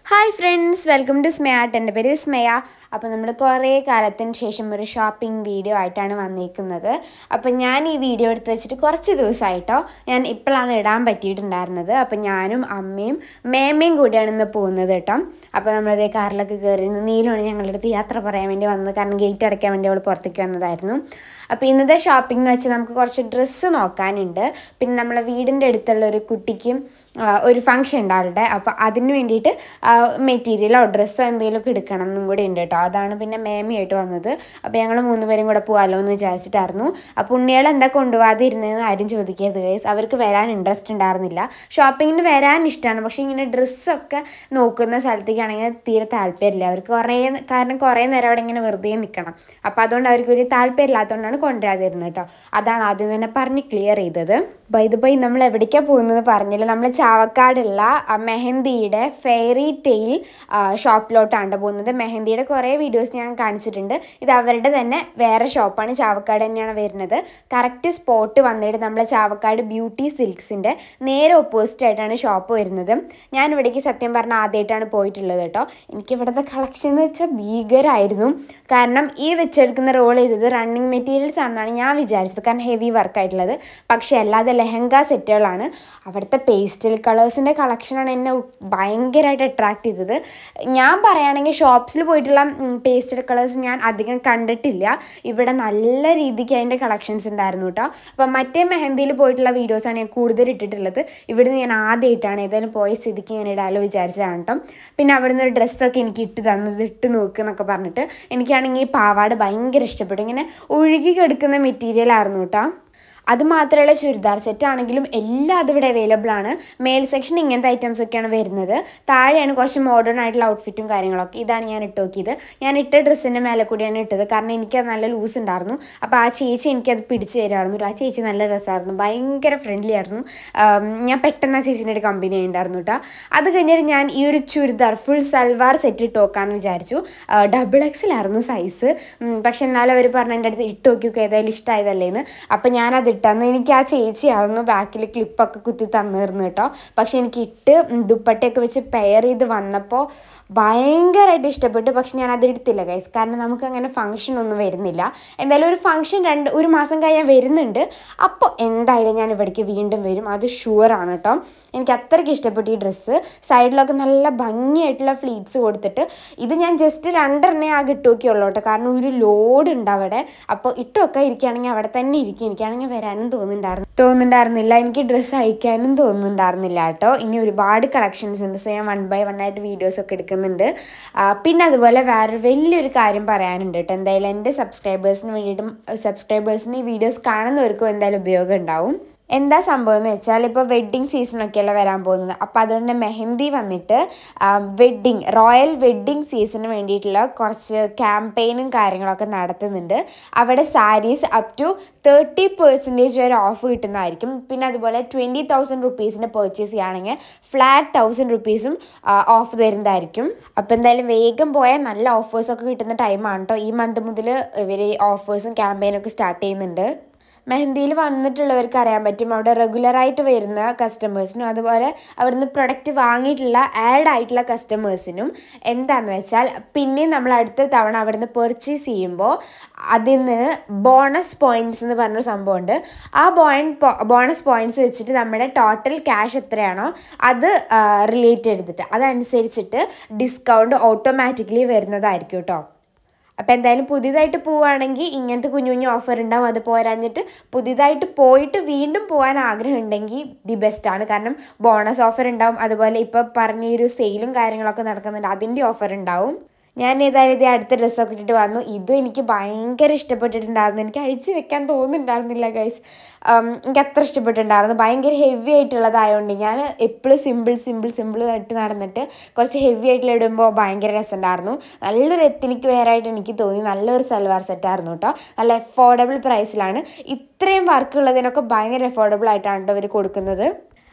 hi friends welcome to സ്മയാട്ട് എൻ്റെ പേര് സ്മയ അപ്പോൾ നമ്മൾ കുറേ കാലത്തിന് ശേഷം ഒരു ഷോപ്പിംഗ് വീഡിയോ ആയിട്ടാണ് വന്നിരിക്കുന്നത് അപ്പോൾ ഞാൻ ഈ വീഡിയോ എടുത്ത് വെച്ചിട്ട് കുറച്ച് ദിവസമായിട്ടോ ഞാൻ ഇപ്പോഴാണ് ഇടാൻ പറ്റിയിട്ടുണ്ടായിരുന്നത് അപ്പോൾ ഞാനും അമ്മയും മേമയും കൂടിയാണ് ഇന്ന് പോകുന്നത് കേട്ടോ അപ്പോൾ നമ്മളതേ കാറിലൊക്കെ കയറി നീലുമാണ് ഞങ്ങളുടെ അടുത്ത് യാത്ര പറയാൻ വേണ്ടി വന്നത് കാരണം ഗേറ്റ് അടയ്ക്കാൻ വേണ്ടി അവൾ പുറത്തേക്ക് വന്നതായിരുന്നു അപ്പോൾ ഇന്നത്തെ ഷോപ്പിംഗ് എന്ന് വെച്ചാൽ നമുക്ക് കുറച്ച് ഡ്രസ്സ് നോക്കാനുണ്ട് പിന്നെ നമ്മളെ വീടിൻ്റെ അടുത്തുള്ള ഒരു കുട്ടിക്ക് ആ, ഒരു ഫംഗ്ഷൻ ഉണ്ട് അവരുടെ അപ്പോൾ അതിന് വേണ്ടിയിട്ട് മെറ്റീരിയലോ ഡ്രസ്സോ എന്തെങ്കിലുമൊക്കെ എടുക്കണം എന്നും കൂടി ഉണ്ട് കേട്ടോ അതാണ് പിന്നെ മേമയായിട്ട് വന്നത് അപ്പോൾ ഞങ്ങൾ മൂന്ന് പേരും കൂടെ പോകാമല്ലോ എന്ന് വിചാരിച്ചിട്ടായിരുന്നു അപ്പോൾ ഉണ്ണികൾ എന്താ കൊണ്ടുപോകാതിരുന്നതെന്ന് ആരും ചോദിക്കരുത് ഗൈസ് അവർക്ക് വരാൻ ഇൻട്രസ്റ്റ് ഉണ്ടായിരുന്നില്ല ഷോപ്പിങ്ങിന് വരാൻ ഇഷ്ടമാണ് പക്ഷേ ഇങ്ങനെ ഡ്രസ്സൊക്കെ നോക്കുന്ന സ്ഥലത്തേക്കാണെങ്കിൽ തീരെ താല്പര്യമില്ല അവർക്ക് കുറേ കാരണം കുറേ നേരം അവിടെ ഇങ്ങനെ വെറുതെ നിൽക്കണം അപ്പോൾ അതുകൊണ്ട് അവർക്ക് ഒരു താല്പര്യമില്ലാത്തതുകൊണ്ടാണ് കൊണ്ടുവരാതിരുന്നത് കേട്ടോ അതാണ് ആദ്യം തന്നെ പറഞ്ഞ് ക്ലിയർ ചെയ്തത് ബൈ ഇത് ബൈ നമ്മൾ എവിടേക്കാണ് പോകുന്നത് പറഞ്ഞില്ല നമ്മൾ ചാവക്കാടുള്ള ആ, മെഹന്തിയുടെ ഫെയറി ടെയിൽ ഷോപ്പിലോട്ടാണ് പോകുന്നത് മെഹന്തിയുടെ കുറേ വീഡിയോസ് ഞാൻ കാണിച്ചിട്ടുണ്ട് ഇത് അവരുടെ തന്നെ വേറെ ഷോപ്പാണ് ചാവക്കാട് തന്നെയാണ് വരുന്നത് കറക്റ്റ് സ്പോട്ട് വന്നിട്ട് നമ്മളെ ചാവക്കാട് ബ്യൂട്ടി സിൽക്സിൻ്റെ നേരെ ഓപ്പോസിറ്റ് ആയിട്ടാണ് ഷോപ്പ് വരുന്നത് ഞാൻ ഇവിടേക്ക് സത്യം പറഞ്ഞാൽ ആദ്യമായിട്ടാണ് പോയിട്ടുള്ളത് കേട്ടോ എനിക്ക് ഇവിടുത്തെ കളക്ഷൻ എന്ന് വെച്ചാൽ ഭീകരമായിരുന്നു കാരണം ഈ വെച്ചെടുക്കുന്ന റോൾ ചെയ്തത് റണ്ണിങ് മെറ്റീരിയൽസ് ആണെന്നാണ് ഞാൻ വിചാരിച്ചത് കാരണം ഹെവി വർക്കായിട്ടുള്ളത് പക്ഷേ അല്ലാതെ ലെഹങ്ക സെറ്റുകളാണ് അവിടുത്തെ പേസ്റ്റൽ കളേഴ്സിൻ്റെ കളക്ഷനാണ് എന്നെ ഉ- ഭയങ്കരമായിട്ട് അട്രാക്ട് ചെയ്തത് ഞാൻ പറയുകയാണെങ്കിൽ ഷോപ്സിൽ പോയിട്ടുള്ള പേസ്റ്റൽ കളേഴ്സ് ഞാൻ അധികം കണ്ടിട്ടില്ല ഇവിടെ നല്ല രീതിക്ക് അതിൻ്റെ കളക്ഷൻസ് ഉണ്ടായിരുന്നു കേട്ടോ അപ്പം മറ്റേ മെഹന്തിയിൽ പോയിട്ടുള്ള വീഡിയോസാണ് ഞാൻ കൂടുതൽ ഇട്ടിട്ടുള്ളത് ഇവിടുന്ന് ഞാൻ ആദ്യമായിട്ടാണ് ഏതായാലും പോയ സ്ഥിതിക്ക് ഞാൻ ഇടാലോ വിചാരിച്ചതാണ് കേട്ടോ പിന്നെ അവിടുന്ന് ഒരു ഡ്രസ്സൊക്കെ എനിക്ക് ഇട്ട് തന്നു ഇത് ഇട്ട് നോക്ക് എന്നൊക്കെ പറഞ്ഞിട്ട് എനിക്കാണെങ്കിൽ ഈ പാവാട ഭയങ്കര ഇഷ്ടപ്പെട്ടു ഇങ്ങനെ ഒഴുകി കിടക്കുന്ന മെറ്റീരിയൽ ആയിരുന്നു കേട്ടോ അത് മാത്രമല്ല ചുരിദാർ സെറ്റ് ആണെങ്കിലും എല്ലാം അതിവിടെ അവൈലബിൾ ആണ് മേൽ സെക്ഷൻ ഇങ്ങനത്തെ ഐറ്റംസ് ഒക്കെയാണ് വരുന്നത് താഴെയാണ് കുറച്ച് മോഡേൺ ആയിട്ടുള്ള ഔട്ട്ഫിറ്റും കാര്യങ്ങളൊക്കെ ഇതാണ് ഞാൻ ഇട്ട് നോക്കിയത് ഞാൻ ഇട്ട ഡ്രസ്സിൻ്റെ മേലെ കൂടിയാണ് ഇട്ടത് കാരണം എനിക്കത് നല്ല ലൂസ് ഉണ്ടായിരുന്നു അപ്പോൾ ആ ചേച്ചി എനിക്കത് പിടിച്ച് തരുമായിരുന്നു ആ ചേച്ചി നല്ല രസമായിരുന്നു ഭയങ്കര ഫ്രണ്ട്ലി ആയിരുന്നു ആം, ഞാൻ പെട്ടെന്ന് ആ ചേച്ചീൻ്റെ ഒരു കമ്പനി ഉണ്ടായിരുന്നു കേട്ടോ അത് കഴിഞ്ഞിട്ട് ഞാൻ ഈ ഒരു ചുരിദാർ ഫുൾ സൽവാർ സെറ്റ് ഇട്ട് നോക്കാമെന്ന് വിചാരിച്ചു ഡബിൾ എക്സിലായിരുന്നു സൈസ് പക്ഷെ എന്നാലും അവർ പറഞ്ഞ എൻ്റെ അടുത്ത് ഇട്ട് നോക്കി നോക്കി ഏതായാലും ഇഷ്ടമായതല്ലേന്ന് അപ്പം ഞാനത് ഇട്ടന്ന് എനിക്ക് ആ ചേച്ചിയായിരുന്നു ബാക്കിൽ ക്ലിപ്പൊക്കെ കുത്തി തന്നിരുന്നു കേട്ടോ പക്ഷെ എനിക്ക് ഇട്ട് ഉം, ദുപ്പട്ടയൊക്കെ വെച്ച് പെയർ ചെയ്ത് വന്നപ്പോൾ ഭയങ്കരമായിട്ട് ഇഷ്ടപ്പെട്ടു പക്ഷെ ഞാൻ അത് എടുത്തില്ല ഗൈസ് കാരണം നമുക്ക് അങ്ങനെ ഫംഗ്ഷൻ ഒന്നും വരുന്നില്ല എന്തായാലും ഒരു ഫംഗ്ഷൻ രണ്ട് ഒരു മാസം കഴിഞ്ഞാൽ വരുന്നുണ്ട് അപ്പോൾ എന്തായാലും ഞാൻ ഇവിടേക്ക് വീണ്ടും വരും അത് ഷുവറാണ് കേട്ടോ എനിക്ക് അത്രയ്ക്ക് ഇഷ്ടപ്പെട്ടു ഈ ഡ്രസ്സ് സൈഡിലൊക്കെ നല്ല ഭംഗിയായിട്ടുള്ള ഫ്ലീറ്റ്സ് കൊടുത്തിട്ട് ഇത് ഞാൻ ജസ്റ്റ് രണ്ടെണ്ണേ ആകെ ഇട്ട് നോക്കിയുള്ളൂ കേട്ടോ കാരണം ഒരു ലോഡ് ഉണ്ട് അവിടെ അപ്പോൾ ഇട്ടൊക്കെ ഇരിക്കുകയാണെങ്കിൽ അവിടെ തന്നെ ഇരിക്കും എനിക്കാണെങ്കിൽ വരാനും തോന്നുന്നുണ്ടായിരുന്നു തോന്നുന്നുണ്ടായിരുന്നില്ല എനിക്ക് ഡ്രസ്സ് അയക്കാനും തോന്നുന്നുണ്ടായിരുന്നില്ല കേട്ടോ ഇനി ഒരുപാട് കളക്ഷൻസ് ഉണ്ട് സോ ഞാൻ വൺ ബൈ വൺ ആയിട്ട് വീഡിയോസ് ഒക്കെ എടുക്കുന്നുണ്ട് ആ, പിന്നെ അതുപോലെ വേറൊരു വലിയൊരു കാര്യം പറയാനുണ്ട് കേട്ടോ എന്തായാലും എൻ്റെ സബ്സ്ക്രൈബേഴ്സിന് വേണ്ടിയിട്ടും സബ്സ്ക്രൈബേഴ്സിന് ഈ വീഡിയോസ് കാണുന്നവർക്കും എന്തായാലും ഉപയോഗം ഉണ്ടാവും എന്താ സംഭവം എന്ന് വെച്ചാൽ ഇപ്പോൾ വെഡ്ഡിങ് സീസണൊക്കെയല്ല വരാൻ പോകുന്നത് അപ്പോൾ അതുകൊണ്ട് മെഹന്തി വന്നിട്ട് വെഡ്ഡിങ് റോയൽ വെഡ്ഡിങ് സീസണിന് വേണ്ടിയിട്ടുള്ള കുറച്ച് ക്യാമ്പയിനും കാര്യങ്ങളൊക്കെ നടത്തുന്നുണ്ട് അവിടെ saris up to thirty percentage വരെ ഓഫ് കിട്ടുന്നതായിരിക്കും പിന്നെ അതുപോലെ ട്വൻറ്റി തൗസൻഡ് റുപ്പീസിൻ്റെ പർച്ചേസ് ചെയ്യുകയാണെങ്കിൽ ഫ്ലാറ്റ് തൗസൻഡ് റുപ്പീസും ഓഫ് തരുന്നതായിരിക്കും അപ്പോൾ എന്തായാലും വേഗം പോയാൽ നല്ല ഓഫേഴ്സൊക്കെ കിട്ടുന്ന ടൈമാണ് കേട്ടോ ഈ മന്ത് മുതൽ ഇവർ ഓഫേഴ്സും ക്യാമ്പയിനൊക്കെ സ്റ്റാർട്ട് ചെയ്യുന്നുണ്ട് മെഹന്തിയിൽ വന്നിട്ടുള്ളവർക്ക് അറിയാൻ പറ്റും അവിടെ റെഗുലറായിട്ട് വരുന്ന കസ്റ്റമേഴ്സിനും അതുപോലെ അവിടുന്ന് പ്രൊഡക്റ്റ് വാങ്ങിയിട്ടുള്ള ആഡ് ആയിട്ടുള്ള കസ്റ്റമേഴ്സിനും എന്താണെന്ന് വെച്ചാൽ പിന്നെയും നമ്മൾ അടുത്ത തവണ അവിടുന്ന് പെർച്ചേസ് ചെയ്യുമ്പോൾ അതിൽ നിന്ന് ബോണസ് പോയിന്റ്സ് എന്ന് പറഞ്ഞൊരു സംഭവമുണ്ട് ആ പോയിന്റ് ബോണസ് പോയിന്റ്സ് വെച്ചിട്ട് നമ്മുടെ ടോട്ടൽ ക്യാഷ് എത്രയാണോ അത് റിലേറ്റ് ചെയ്തിട്ട് അതനുസരിച്ചിട്ട് ഡിസ്കൗണ്ട് ഓട്ടോമാറ്റിക്കലി വരുന്നതായിരിക്കും കേട്ടോ അപ്പോൾ എന്തായാലും പുതിയതായിട്ട് പോവുകയാണെങ്കിൽ ഇങ്ങനത്തെ കുഞ്ഞു കുഞ്ഞു ഓഫർ ഉണ്ടാവും അത് പോരാഞ്ഞിട്ട് പുതിയതായിട്ട് പോയിട്ട് വീണ്ടും പോകാൻ ആഗ്രഹം ഉണ്ടെങ്കിൽ ദി ബെസ്റ്റാണ് കാരണം ബോണസ് ഓഫർ ഉണ്ടാവും അതുപോലെ ഇപ്പോൾ പറഞ്ഞ ഈ ഒരു സെയിലും കാര്യങ്ങളൊക്കെ നടക്കുന്നുണ്ട് അതിൻ്റെ ഓഫർ ഉണ്ടാവും ഞാൻ ഏതായാലും ഇത് അടുത്ത ഡ്രസ്സൊക്കെ ഇട്ടിട്ട് വന്നു ഇതും എനിക്ക് ഭയങ്കര ഇഷ്ടപ്പെട്ടിട്ടുണ്ടായിരുന്നു എനിക്ക് അഴിച്ച് വെക്കാൻ തോന്നുന്നുണ്ടായിരുന്നില്ല ഗൈസ് എനിക്ക് അത്ര ഇഷ്ടപ്പെട്ടിട്ടുണ്ടായിരുന്നു ഭയങ്കര ഹെവി ആയിട്ടുള്ളതായതുകൊണ്ട് ഞാൻ എപ്പോഴും സിമ്പിൾ സിമ്പിൾ സിമ്പിൾ ആയിട്ട് നടന്നിട്ട് കുറച്ച് ഹെവി ആയിട്ടുള്ള ഇടുമ്പോൾ ഭയങ്കര രസമുണ്ടായിരുന്നു നല്ലൊരു എത്തിനിക്ക് വെയർ ആയിട്ട് എനിക്ക് തോന്നി നല്ലൊരു സൽവാർ സെറ്റായിരുന്നു കേട്ടോ നല്ല അഫോർഡബിൾ പ്രൈസിലാണ് ഇത്രയും വർക്ക് ഉള്ളതിനൊക്കെ ഭയങ്കര അഫോർഡബിൾ ആയിട്ടാണ് കേട്ടോ ഇവർ കൊടുക്കുന്നത്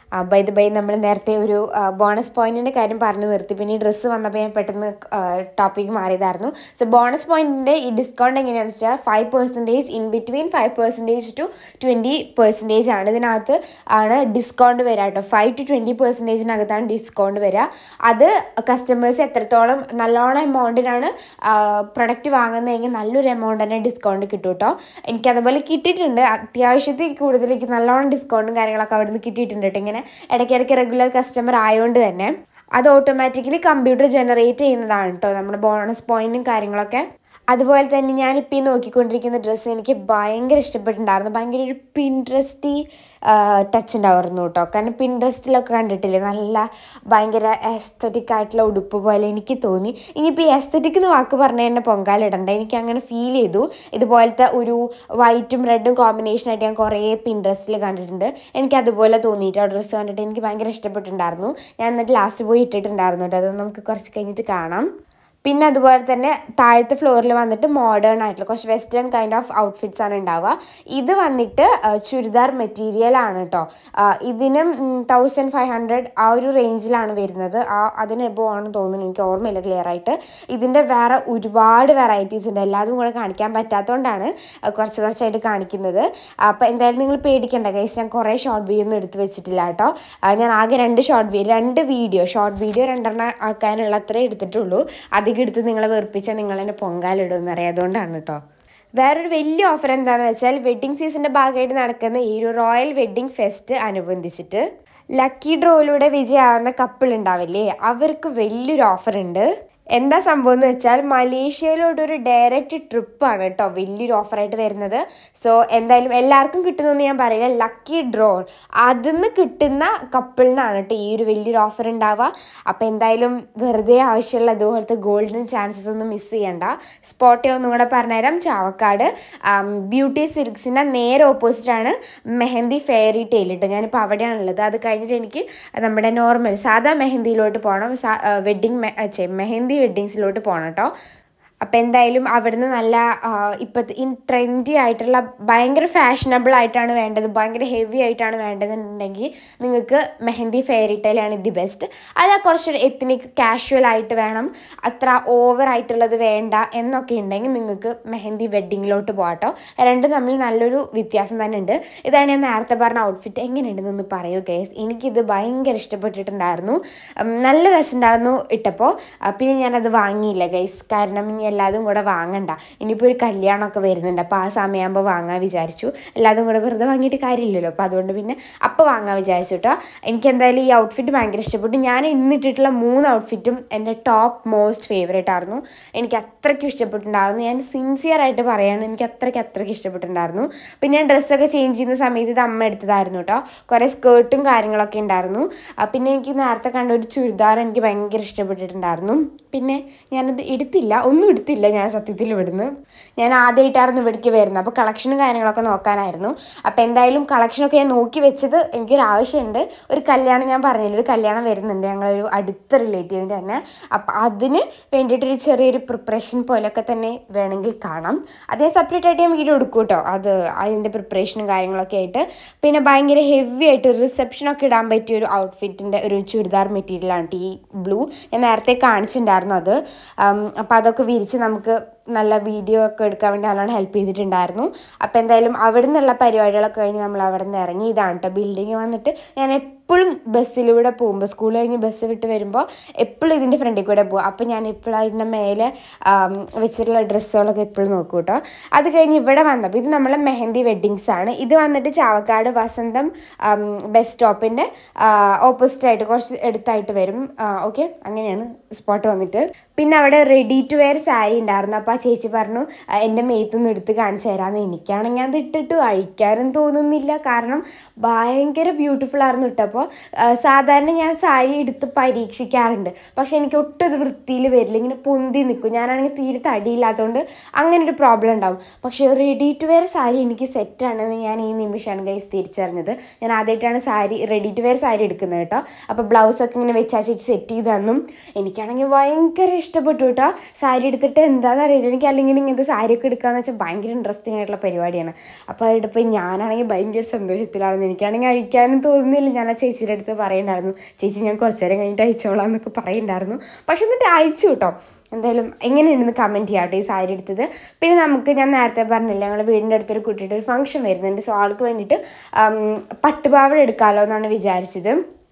ബൈ ദ ബൈ നമ്മൾ നേരത്തെ ഒരു ബോണസ് പോയിന്റിൻ്റെ കാര്യം പറഞ്ഞു നിർത്തി പിന്നെ ഈ ഡ്രസ്സ് വന്നപ്പോൾ ഞാൻ പെട്ടെന്ന് ടോപ്പിക്ക് മാറിയതായിരുന്നു സോ ബോണസ് പോയിന്റിൻ്റെ ഈ ഡിസ്കൗണ്ട് എങ്ങനെയാണെന്ന് വെച്ചാൽ five percentage in between five percentage to twenty percentage ആണ് ഇതിനകത്ത് ആണ് ഡിസ്കൗണ്ട് വരിക കേട്ടോ ഫൈവ് ടു ട്വൻറ്റി പെർസെൻറ്റേജിനകത്താണ് ഡിസ്കൗണ്ട് വരിക അത് കസ്റ്റമേഴ്സ് എത്രത്തോളം നല്ലോണം എമൗണ്ടിനാണ് പ്രൊഡക്റ്റ് വാങ്ങുന്നതെങ്കിൽ നല്ലൊരു എമൗണ്ട് തന്നെ ഡിസ്കൗണ്ട് കിട്ടും കേട്ടോ എനിക്ക് അതുപോലെ കിട്ടിയിട്ടുണ്ട് അത്യാവശ്യത്തിൽ കൂടുതൽ എനിക്ക് നല്ലോണം ഡിസ്കൗണ്ടും കാര്യങ്ങളൊക്കെ അവിടെ നിന്ന് കിട്ടിയിട്ടുണ്ട് കേട്ടോ ഇങ്ങനെ ഇടയ്ക്കിടയ്ക്ക് റെഗുലർ കസ്റ്റമർ ആയതുകൊണ്ട് തന്നെ അത് ഓട്ടോമാറ്റിക്കലി കമ്പ്യൂട്ടർ ജനറേറ്റ് ചെയ്യുന്നതാണ് കേട്ടോ നമ്മുടെ ബോണസ് പോയിന്റും കാര്യങ്ങളൊക്കെ അതുപോലെ തന്നെ ഞാനിപ്പോൾ ഈ നോക്കിക്കൊണ്ടിരിക്കുന്ന ഡ്രസ്സ് എനിക്ക് ഭയങ്കര ഇഷ്ടപ്പെട്ടിട്ടുണ്ടായിരുന്നു ഭയങ്കര ഒരു പിൻട്രസ്റ്റി ടച്ച് ഉണ്ടായിരുന്നു കേട്ടോ കാരണം പിൻട്രസ്റ്റിലൊക്കെ കണ്ടിട്ടില്ലേ നല്ല ഭയങ്കര എസ്തറ്റിക് ആയിട്ടുള്ള ഉടുപ്പ് പോലെ എനിക്ക് തോന്നി ഇനിയിപ്പോൾ ഈ എസ്തറ്റിക് എന്ന് വാക്ക് പറഞ്ഞാൽ തന്നെ പൊങ്കാലിടണ്ട എനിക്ക് അങ്ങനെ ഫീൽ ചെയ്തു ഇതുപോലത്തെ ഒരു വൈറ്റും റെഡും കോമ്പിനേഷനായിട്ട് ഞാൻ കുറേ പിൻട്രസ്റ്റിൽ കണ്ടിട്ടുണ്ട് എനിക്ക് അതുപോലെ തോന്നിയിട്ട് ആ ഡ്രസ്സ് കണ്ടിട്ട് എനിക്ക് ഭയങ്കര ഇഷ്ടപ്പെട്ടിട്ടുണ്ടായിരുന്നു ഞാൻ എന്നിട്ട് ലാസ്റ്റ് പോയി ഇട്ടിട്ടുണ്ടായിരുന്നു കേട്ടോ അത് നമുക്ക് കുറച്ച് കഴിഞ്ഞിട്ട് കാണാം പിന്നെ അതുപോലെ തന്നെ താഴത്തെ ഫ്ലോറിൽ വന്നിട്ട് മോഡേൺ ആയിട്ടുള്ള കുറച്ച് വെസ്റ്റേൺ കൈൻഡ് ഓഫ് ഔട്ട്ഫിറ്റ്സ് ആണ് ഉണ്ടാവുക ഇത് വന്നിട്ട് ആ, ചുരിദാർ മെറ്റീരിയൽ ആണ് കേട്ടോ ആ, ഇതിനും തൗസൻഡ് ഫൈവ് ഹൺഡ്രഡ് ആ ഒരു റേഞ്ചിലാണ് വരുന്നത് ആ അതിന് എബോ ആണെന്ന് തോന്നുന്നു എനിക്ക് ഓർമ്മയില്ല ക്ലിയർ ആയിട്ട് ഇതിൻ്റെ വേറെ ഒരുപാട് വെറൈറ്റീസ് ഉണ്ട് എല്ലാതും കൂടെ കാണിക്കാൻ പറ്റാത്തതുകൊണ്ടാണ് ആ, കുറച്ച് കുറച്ചായിട്ട് കാണിക്കുന്നത് അപ്പോൾ എന്തായാലും നിങ്ങൾ പേടിക്കണ്ട ഗൈസ് ഞാൻ കുറേ ഷോർട്ട് വീഡിയോ ഒന്നും എടുത്ത് വെച്ചിട്ടില്ല കേട്ടോ ആ, ഞാൻ ആകെ രണ്ട് ഷോർട്ട് വീഡിയോ രണ്ട് വീഡിയോ ഷോർട്ട് വീഡിയോ രണ്ടെണ്ണം ആക്കാനുള്ള അത്രേ എടുത്തിട്ടുള്ളൂ അധികം എടുത്ത് നിങ്ങളെ വെറുപ്പിച്ചാൽ നിങ്ങൾ എന്നെ പൊങ്കാലിടുമെന്ന് അറിയാം അതുകൊണ്ടാണ് കേട്ടോ വേറൊരു വലിയ ഓഫർ എന്താണെന്ന് വെച്ചാൽ വെഡ്ഡിങ് സീസണിൻ്റെ ഭാഗമായിട്ട് നടക്കുന്ന ഈ ഒരു റോയൽ വെഡ്ഡിങ് ഫെസ്റ്റ് അനുബന്ധിച്ചിട്ട് ലക്കി ഡ്രോയിലൂടെ വിജയമാവുന്ന കപ്പിൾ ഉണ്ടാവില്ലേ അവർക്ക് വലിയൊരു ഓഫർ ഉണ്ട് എന്താ സംഭവം എന്ന് വെച്ചാൽ മലേഷ്യയിലോട്ടൊരു ഡയറക്റ്റ് ട്രിപ്പാണ് കേട്ടോ വലിയൊരു ഓഫറായിട്ട് വരുന്നത് സോ എന്തായാലും എല്ലാവർക്കും കിട്ടുമെന്ന് ഞാൻ പറയില്ല ലക്കി ഡ്രോ അതിന്ന് കിട്ടുന്ന കപ്പിളിനാണ് കേട്ടോ ഈ ഒരു വലിയൊരു ഓഫർ ഉണ്ടാവുക അപ്പോൾ എന്തായാലും വെറുതെ ആവശ്യമുള്ള ഇതുപോലത്തെ ഗോൾഡൻ ചാൻസസ് ഒന്നും മിസ് ചെയ്യണ്ട സ്പോട്ട് ഒന്നും കൂടെ പറഞ്ഞുതരാം ചാവക്കാട് ബ്യൂട്ടി സിൽക്സിൻ്റെ നേരെ ഓപ്പോസിറ്റാണ് മെഹന്തി ഫെയറി ടെയിൽ കേട്ടോ ഞാനിപ്പോൾ അവിടെയാണുള്ളത് അത് കഴിഞ്ഞിട്ട് എനിക്ക് നമ്മുടെ നോർമൽ സാധാ മെഹന്തിയിലോട്ട് പോകണം വെഡ്ഡിങ് മെഹന്തി വെഡ്ഡിങ്സിലോട്ട് പോകണം കേട്ടോ അപ്പോൾ എന്തായാലും അവിടുന്ന് നല്ല ഇപ്പോഴത്തെ ഇൻ ട്രെൻഡി ആയിട്ടുള്ള ഭയങ്കര ഫാഷനബിൾ ആയിട്ടാണ് വേണ്ടത് ഭയങ്കര ഹെവി ആയിട്ടാണ് വേണ്ടതെന്നുണ്ടെങ്കിൽ നിങ്ങൾക്ക് മെഹന്തി ഫെയറിറ്റയിലാണ് ദി ബെസ്റ്റ് അത് കുറച്ചൊരു എത്നിക് കാഷ്വൽ ആയിട്ട് വേണം അത്ര ഓവർ ആയിട്ടുള്ളത് വേണ്ട എന്നൊക്കെ ഉണ്ടെങ്കിൽ നിങ്ങൾക്ക് മെഹന്തി വെഡ്ഡിങ്ങിലോട്ട് പോകാട്ടോ രണ്ടും തമ്മിൽ നല്ലൊരു വ്യത്യാസം തന്നെ ഉണ്ട് ഇതാണ് ഞാൻ നേരത്തെ പറഞ്ഞ ഔട്ട്ഫിറ്റ് എങ്ങനെയുണ്ടെന്നൊന്ന് പറയൂ കേസ് എനിക്കിത് ഭയങ്കര ഇഷ്ടപ്പെട്ടിട്ടുണ്ടായിരുന്നു ഉം, നല്ല രസമുണ്ടായിരുന്നു ഇട്ടപ്പോൾ പിന്നെ ഞാനത് വാങ്ങിയില്ല ഗൈസ് കാരണം ഇനി എല്ലാതും കൂടെ വാങ്ങണ്ട ഇനിയിപ്പോൾ ഒരു കല്യാണമൊക്കെ വരുന്നുണ്ട് അപ്പോൾ ആ സമയമാകുമ്പോൾ വാങ്ങാൻ വിചാരിച്ചു എല്ലാതും കൂടെ വെറുതെ വാങ്ങിയിട്ട് കാര്യമില്ലല്ലോ അപ്പോൾ അതുകൊണ്ട് പിന്നെ അപ്പോൾ വാങ്ങാൻ വിചാരിച്ചു കേട്ടോ എനിക്ക് എന്തായാലും ഈ ഔട്ട്ഫിറ്റ് ഭയങ്കര ഇഷ്ടപ്പെട്ടു ഞാൻ ഇന്നിട്ടിട്ടുള്ള മൂന്ന് ഔട്ട്ഫിറ്റും എൻ്റെ ടോപ്പ് മോസ്റ്റ് ഫേവറേറ്റ് ആയിരുന്നു എനിക്ക് അത്രയ്ക്കും ഇഷ്ടപ്പെട്ടിട്ടുണ്ടായിരുന്നു ഞാൻ സിൻസിയർ ആയിട്ട് പറയാണ് എനിക്ക് അത്രയ്ക്ക് അത്രയ്ക്ക് ഇഷ്ടപ്പെട്ടിട്ടുണ്ടായിരുന്നു പിന്നെ ഞാൻ ഡ്രസ്സൊക്കെ ചേഞ്ച് ചെയ്യുന്ന സമയത്ത് ഇത് അമ്മ എടുത്തതായിരുന്നു കേട്ടോ കുറേ സ്കേർട്ടും കാര്യങ്ങളൊക്കെ ഉണ്ടായിരുന്നു ആ, പിന്നെ എനിക്ക് നേരത്തെ കണ്ട ഒരു ചുരിദാർ എനിക്ക് ഭയങ്കര ഇഷ്ടപ്പെട്ടിട്ടുണ്ടായിരുന്നു പിന്നെ ഞാനത് എടുത്തില്ല ഒന്നും എടുത്തില്ല ഞാൻ സത്യത്തിൽ ഇവിടുന്ന് ഞാൻ ആദ്യമായിട്ടായിരുന്നു ഇവിടേക്ക് വരുന്നത് അപ്പോൾ കളക്ഷനും കാര്യങ്ങളൊക്കെ നോക്കാനായിരുന്നു അപ്പോൾ എന്തായാലും കളക്ഷനൊക്കെ ഞാൻ നോക്കി വെച്ചത് എനിക്കൊരു ആവശ്യമുണ്ട് ഒരു കല്യാണം ഞാൻ പറഞ്ഞില്ല ഒരു കല്യാണം വരുന്നുണ്ട് ഞങ്ങളൊരു അടുത്ത റിലേറ്റീവിൻ്റെ തന്നെ അപ്പോൾ അതിന് വേണ്ടിയിട്ടൊരു ചെറിയൊരു പ്രിപ്പറേഷൻ പോലെയൊക്കെ തന്നെ വേണമെങ്കിൽ കാണാം അത് ഞാൻ സെപ്പറേറ്റ് ആയിട്ട് ഞാൻ വീഡിയോ എടുക്കും കേട്ടോ അത് അതിൻ്റെ പ്രിപ്പറേഷനും കാര്യങ്ങളൊക്കെ ആയിട്ട് പിന്നെ ഭയങ്കര ഹെവി ആയിട്ട് റിസപ്ഷനൊക്കെ ഇടാൻ പറ്റിയ ഒരു ഔട്ട്ഫിറ്റിൻ്റെ ഒരു ചുരിദാർ മെറ്റീരിയലാണ് ഈ ബ്ലൂ ഞാൻ നേരത്തെ കാണിച്ചിട്ടുണ്ടായിരുന്നു അത് അപ്പോൾ അതൊക്കെ വിരിച്ച് നമുക്ക് നല്ല വീഡിയോ ഒക്കെ എടുക്കാൻ വേണ്ടി നല്ലോണം ഹെൽപ്പ് ചെയ്തിട്ടുണ്ടായിരുന്നു അപ്പോൾ എന്തായാലും അവിടെ നിന്നുള്ള പരിപാടികളൊക്കെ കഴിഞ്ഞ് നമ്മൾ അവിടെ നിന്ന് ഇറങ്ങി ഇതാണ് കേട്ടോ ബിൽഡിങ് വന്നിട്ട് ഞാൻ എപ്പോഴും ബസ്സിലൂടെ പോകുമ്പോൾ സ്കൂൾ കഴിഞ്ഞ് ബസ് വിട്ട് വരുമ്പോൾ എപ്പോഴും ഇതിൻ്റെ ഫ്രണ്ടിൽ കൂടെ പോകും അപ്പോൾ ഞാൻ എപ്പോഴും അതിൻ്റെ മേലെ ആം, വെച്ചിട്ടുള്ള ഡ്രസ്സുകളൊക്കെ എപ്പോഴും നോക്കും കേട്ടോ അത് കഴിഞ്ഞ് ഇവിടെ വന്നപ്പോൾ ഇത് നമ്മളെ മെഹന്തി വെഡ്ഡിങ്സ് ആണ് ഇത് വന്നിട്ട് ചാവക്കാട് വസന്തം ബസ് സ്റ്റോപ്പിൻ്റെ ഓപ്പോസിറ്റ് ആയിട്ട് കുറച്ച് എടുത്തായിട്ട് വരും ഓക്കെ അങ്ങനെയാണ് സ്പോട്ട് വന്നിട്ട് പിന്നെ അവിടെ റെഡി ടു വെയർ സാരി ഉണ്ടായിരുന്നു അപ്പോൾ ആ ചേച്ചി പറഞ്ഞു "ആ, എൻ്റെ മേത്തൊന്ന് എടുത്ത് കാണിച്ചു തരാമെന്ന് എനിക്കാണെങ്കിൽ അത് ഇട്ടിട്ട് അഴിക്കാനും തോന്നുന്നില്ല കാരണം ഭയങ്കര ബ്യൂട്ടിഫുൾ ആയിരുന്നു ഇട്ടപ്പോൾ സാധാരണ ഞാൻ സാരി എടുത്ത് പരീക്ഷിക്കാറുണ്ട് പക്ഷെ എനിക്ക് ഒട്ടും ഇത് വൃത്തിയിൽ വരില്ല ഇങ്ങനെ പൊന്തി നിൽക്കും ഞാനാണെങ്കിൽ തീരെ തടിയില്ലാത്തതുകൊണ്ട് അങ്ങനെ ഒരു പ്രോബ്ലം ഉണ്ടാവും പക്ഷേ റെഡി ടു വെയർ സാരി എനിക്ക് സെറ്റാണെന്ന് ഞാൻ ഈ നിമിഷമാണ് ഗൈസ് തിരിച്ചറിഞ്ഞത് ഞാൻ ആദ്യമായിട്ടാണ് sari ready to wear sari എടുക്കുന്നത് കേട്ടോ അപ്പോൾ ബ്ലൗസൊക്കെ ഇങ്ങനെ വെച്ചാ ചേച്ചി സെറ്റ് ചെയ്ത് തന്നും എനിക്കാണെങ്കിൽ ഭയങ്കര ഇഷ്ടപ്പെട്ടു കേട്ടോ സാരി എടുത്തിട്ട് എന്താണെന്ന് അറിയില്ല എനിക്ക് അല്ലെങ്കിൽ ഇങ്ങനത്തെ സാരിയൊക്കെ എടുക്കാന്ന് വെച്ചാൽ ഭയങ്കര ഇൻട്രസ്റ്റിംഗ് ആയിട്ടുള്ള പരിപാടിയാണ് അപ്പോൾ അതെടുപ്പോൾ ഞാനാണെങ്കിൽ ഭയങ്കര സന്തോഷത്തിലാണ് എനിക്കാണെങ്കിൽ അഴിക്കാനും തോന്നുന്നില്ല ഞാൻ ആ ചേച്ചിയുടെ അടുത്ത് പറയുന്നുണ്ടായിരുന്നു ചേച്ചി ഞാൻ കുറച്ച് നേരം കഴിഞ്ഞിട്ട് അയച്ചോളാം എന്നൊക്കെ പറയുന്നുണ്ടായിരുന്നു പക്ഷെ എന്നിട്ട് അയച്ചു കേട്ടോ എന്തായാലും എങ്ങനെയുണ്ടെന്ന് കമൻറ്റ് ചെയ്യാം കേട്ടോ ഈ സാരി എടുത്തത് പിന്നെ നമുക്ക് ഞാൻ നേരത്തെ പറഞ്ഞില്ല ഞങ്ങളുടെ വീടിൻ്റെ അടുത്തൊരു കുട്ടിയുടെ ഒരു ഫംഗ്ഷൻ വരുന്നുണ്ട് സോ ആൾക്ക് വേണ്ടിയിട്ട് ആം, പട്ടുപാവാട എടുക്കാമല്ലോ എന്നാണ് വിചാരിച്ചത്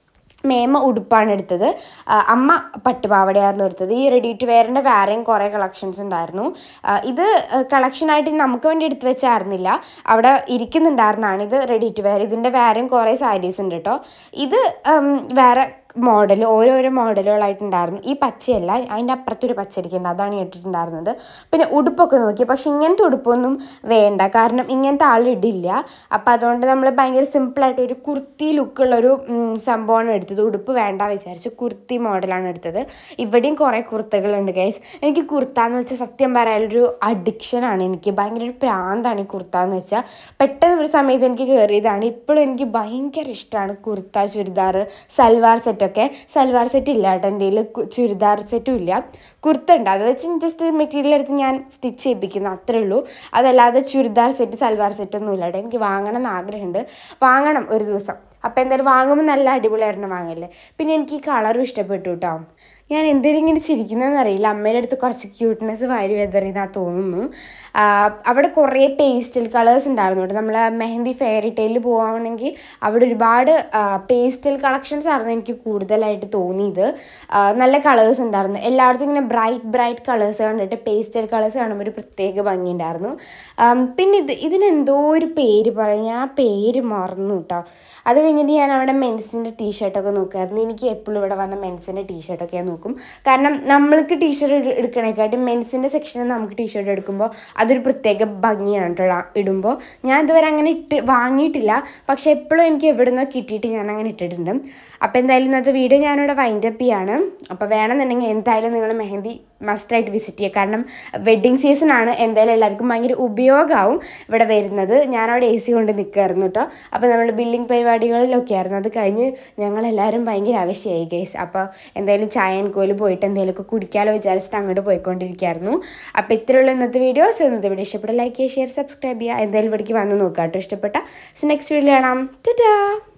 മേമ ഉടുപ്പാണ് എടുത്തത് ആ, അമ്മ പട്ടുപാവടയായിരുന്നു എടുത്തത് ഈ റെഡി ടു വെയറിൻ്റെ വേറെയും കുറേ കളക്ഷൻസ് ഉണ്ടായിരുന്നു ആ, ഇത് കളക്ഷനായിട്ട് നമുക്ക് വേണ്ടി എടുത്തു വെച്ചായിരുന്നില്ല അവിടെ ഇരിക്കുന്നുണ്ടായിരുന്നതാണ് ഇത് റെഡി ടു വെയർ ഇതിൻ്റെ വേറെയും കുറേ സാരീസ് ഉണ്ട് കേട്ടോ ഇത് ഉം, വേറെ മോഡൽ ഓരോരോ മോഡലുകളായിട്ടുണ്ടായിരുന്നു ഈ പച്ചയല്ല അതിൻ്റെ അപ്പുറത്തൊരു പച്ച ഇരിക്കുന്നുണ്ട് അതാണ് ഇട്ടിട്ടുണ്ടായിരുന്നത് പിന്നെ ഉടുപ്പൊക്കെ നോക്കി പക്ഷെ ഇങ്ങനത്തെ ഉടുപ്പൊന്നും വേണ്ട കാരണം ഇങ്ങനത്തെ ആൾ ഇടില്ല അപ്പം അതുകൊണ്ട് നമ്മൾ ഭയങ്കര സിമ്പിളായിട്ട് ഒരു കുർത്തി ലുക്കുള്ളൊരു ഉം, സംഭവമാണ് എടുത്തത് ഉടുപ്പ് വേണ്ട വിചാരിച്ചു കുർത്തി മോഡലാണ് എടുത്തത് ഇവിടെയും കുറേ കുർത്തകളുണ്ട് ഗൈസ് എനിക്ക് കുർത്ത എന്ന് വെച്ചാൽ സത്യം പറയാനൊരു അഡിക്ഷനാണ് എനിക്ക് ഭയങ്കര ഒരു പ്രാന്താണ് ഈ കുർത്ത എന്ന് വെച്ചാൽ പെട്ടെന്ന് ഒരു സമയത്ത് എനിക്ക് കയറിയതാണ് ഇപ്പോഴും എനിക്ക് ഭയങ്കര ഇഷ്ടമാണ് കുർത്ത ചുരിദാർ സൽവാർ സെറ്റൊക്കെ സൽവാർ സെറ്റ് ഇല്ല കേട്ടോ എൻ്റെ കയ്യിൽ ചുരിദാർ സെറ്റും ഇല്ല കുർത്ത ഉണ്ട് അത് വെച്ച് ജസ്റ്റ് മെറ്റീരിയൽ എടുത്ത് ഞാൻ സ്റ്റിച്ച് ചെയ്യിപ്പിക്കുന്നു അത്രേ ഉള്ളൂ അതല്ലാതെ ചുരിദാർ സെറ്റ് സൽവാർ സെറ്റ് ഒന്നും ഇല്ല കേട്ടോ എനിക്ക് വാങ്ങണം എന്ന് ആഗ്രഹമുണ്ട് വാങ്ങണം ഒരു ദിവസം അപ്പോൾ എന്തായാലും വാങ്ങുമ്പോൾ നല്ല അടിപൊളിയായിരുന്നു വാങ്ങല്ലേ പിന്നെ എനിക്ക് ഈ കളറും ഇഷ്ടപ്പെട്ടു കേട്ടോ ഞാൻ എന്തിനും ഇങ്ങനെ ചിരിക്കുന്നതെന്ന് അറിയില്ല അമ്മയുടെ അടുത്ത് കുറച്ച് ക്യൂട്ട്നെസ് വാരി വെതറിയെന്നാ തോന്നുന്നു ആ, അവിടെ കുറേ പേസ്റ്റൽ കളേഴ്സ് ഉണ്ടായിരുന്നു കേട്ടോ നമ്മൾ മെഹന്തി ഫെയറി ടൈലിൽ പോവുകയാണെങ്കിൽ അവിടെ ഒരുപാട് പേസ്റ്റൽ കളക്ഷൻസ് ആയിരുന്നു എനിക്ക് കൂടുതലായിട്ട് തോന്നിയത് ആ, നല്ല കളേഴ്സ് ഉണ്ടായിരുന്നു എല്ലായിടത്തും ഇങ്ങനെ ബ്രൈറ്റ് ബ്രൈറ്റ് കളേഴ്സ് കണ്ടിട്ട് പേസ്റ്റൽ കളേഴ്സ് കാണുമ്പോൾ ഒരു പ്രത്യേക ഭംഗിയുണ്ടായിരുന്നു ആം, പിന്നെ ഇത് ഇതിനെന്തോ ഒരു പേര് പറയും ഞാൻ ആ പേര് മറന്നു കേട്ടോ അത് കഴിഞ്ഞിട്ട് ഞാൻ അവിടെ മെൻസിൻ്റെ ടീഷർട്ടൊക്കെ നോക്കുമായിരുന്നു എനിക്ക് എപ്പോഴും ഇവിടെ വന്ന മെൻസിൻ്റെ ടീഷർട്ടൊക്കെ ഞാൻ നോക്കും കാരണം നമ്മൾക്ക് ടീഷർട്ട് എടുക്കണേക്കാട്ടും മെൻസിൻ്റെ സെക്ഷനിൽ നമുക്ക് ടീഷർട്ട് എടുക്കുമ്പോൾ അതൊരു പ്രത്യേക ഭംഗിയാണ് കേട്ടോ ഇടുമ്പോൾ ഞാൻ ഇതുവരെ അങ്ങനെ ഇട്ട് വാങ്ങിയിട്ടില്ല പക്ഷെ എപ്പോഴും എനിക്ക് എവിടെ നിന്നോ കിട്ടിയിട്ട് ഞാൻ അങ്ങനെ ഇട്ടിട്ടുണ്ട് അപ്പോൾ എന്തായാലും ഇന്നത്തെ വീഡിയോ ഞാനിവിടെ വൈൻഡപ്പ് ചെയ്യാണ് അപ്പോൾ വേണമെന്നുണ്ടെങ്കിൽ എന്തായാലും നിങ്ങൾ മെഹന്തി മസ്റ്റായിട്ട് വിസിറ്റ് ചെയ്യുക കാരണം വെഡ്ഡിങ് സീസൺ ആണ് എന്തായാലും എല്ലാവർക്കും ഭയങ്കര ഉപയോഗമാവും ഇവിടെ വരുന്നത് ഞാനവിടെ എ സി കൊണ്ട് നിൽക്കുമായിരുന്നു കേട്ടോ അപ്പോൾ നമ്മൾ ബില്ലിംഗ് പരിപാടികളിലൊക്കെ ആയിരുന്നു അത് കഴിഞ്ഞ് ഞങ്ങളെല്ലാവരും ഭയങ്കര ആവശ്യമായി ഗൈസ് അപ്പോൾ എന്തായാലും ചായ കോല് പോയിട്ട് എന്തെങ്കിലുമൊക്കെ കുടിക്കാമല്ലോ വിചാരിച്ചിട്ട് അങ്ങോട്ട് പോയിക്കൊണ്ടിരിക്കുകയായിരുന്നു അപ്പോൾ ഇത്രയുള്ള ഇന്നത്തെ വീഡിയോസ് ഇന്നത്തെ വീഡിയോ ഇഷ്ടപ്പെട്ട ലൈക്ക് ചെയ്യുക ഷെയർ സബ്സ്ക്രൈബ് ചെയ്യുക എന്തായാലും ഇവിടേക്ക് വന്ന് നോക്കാം കേട്ടോ ഇഷ്ടപ്പെട്ട നെക്സ്റ്റ് വീഡിയോ കാണാം ടാ